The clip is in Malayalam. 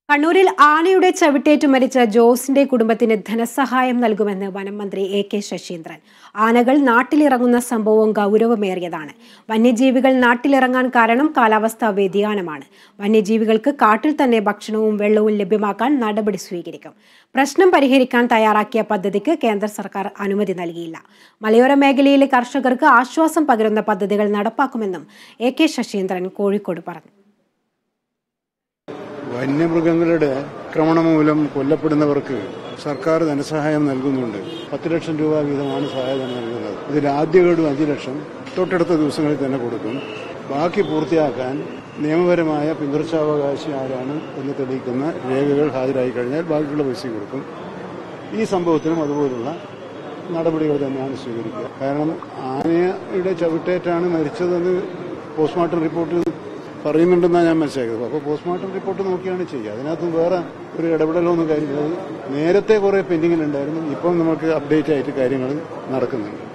കണ്ണൂരിൽ ആനയുടെ ചവിട്ടേറ്റു മരിച്ച ജോസിന്റെ കുടുംബത്തിന് ധനസഹായം നൽകുമെന്ന് വനം മന്ത്രി എ കെ ശശീന്ദ്രൻ ആനകൾ നാട്ടിലിറങ്ങുന്ന സംഭവം ഗൗരവമേറിയതാണ് വന്യജീവികൾ നാട്ടിലിറങ്ങാൻ കാരണം കാലാവസ്ഥാ വ്യതിയാനമാണ് വന്യജീവികൾക്ക് കാട്ടിൽ തന്നെ ഭക്ഷണവും വെള്ളവും ലഭ്യമാക്കാൻ നടപടി സ്വീകരിക്കും പ്രശ്നം പരിഹരിക്കാൻ തയ്യാറാക്കിയ പദ്ധതിക്ക് കേന്ദ്ര സർക്കാർ അനുമതി നൽകിയില്ല മലയോര മേഖലയിലെ കർഷകർക്ക് ആശ്വാസം പകരുന്ന പദ്ധതികൾ നടപ്പാക്കുമെന്നും എ കെ ശശീന്ദ്രൻ കോഴിക്കോട് പറഞ്ഞു വന്യമൃഗങ്ങളുടെ ആക്രമണം മൂലം കൊല്ലപ്പെടുന്നവർക്ക് സർക്കാർ ധനസഹായം നൽകുന്നുണ്ട് പത്ത് ലക്ഷം രൂപ വീതമാണ് സഹായം നൽകുന്നത് ഇതിൽ ആദ്യ ഗഡു അഞ്ച് ലക്ഷം തൊട്ടടുത്ത ദിവസങ്ങളിൽ തന്നെ കൊടുക്കും ബാക്കി പൂർത്തിയാക്കാൻ നിയമപരമായ പിന്തുടർച്ചാവകാശി ആരാണ് എന്ന് തെളിയിക്കുന്ന രേഖകൾ ഹാജരായി കഴിഞ്ഞാൽ ബാക്കിയുള്ള പൈസ കൊടുക്കും ഈ സംഭവത്തിനും അതുപോലുള്ള നടപടികൾ തന്നെയാണ് സ്വീകരിക്കുക കാരണം ആനയുടെ ചവിട്ടേറ്റാണ് മരിച്ചതെന്ന് പോസ്റ്റ്മോർട്ടം റിപ്പോർട്ട് പറയുന്നുണ്ടെന്നാണ് ഞാൻ മനസ്സിലാക്കിയത് അപ്പോൾ പോസ്റ്റ്മോർട്ടം റിപ്പോർട്ട് നോക്കിയാണ് ചെയ്യുക അതിനകത്ത് വേറെ ഒരു ഇടപെടലോ ഒന്നും കാര്യമില്ല അത് നേരത്തെ കുറേ പെൻഡിങ്ങിലുണ്ടായിരുന്നു ഇപ്പം നമുക്ക് അപ്ഡേറ്റ് ആയിട്ട് കാര്യങ്ങൾ നടക്കുന്നുണ്ട്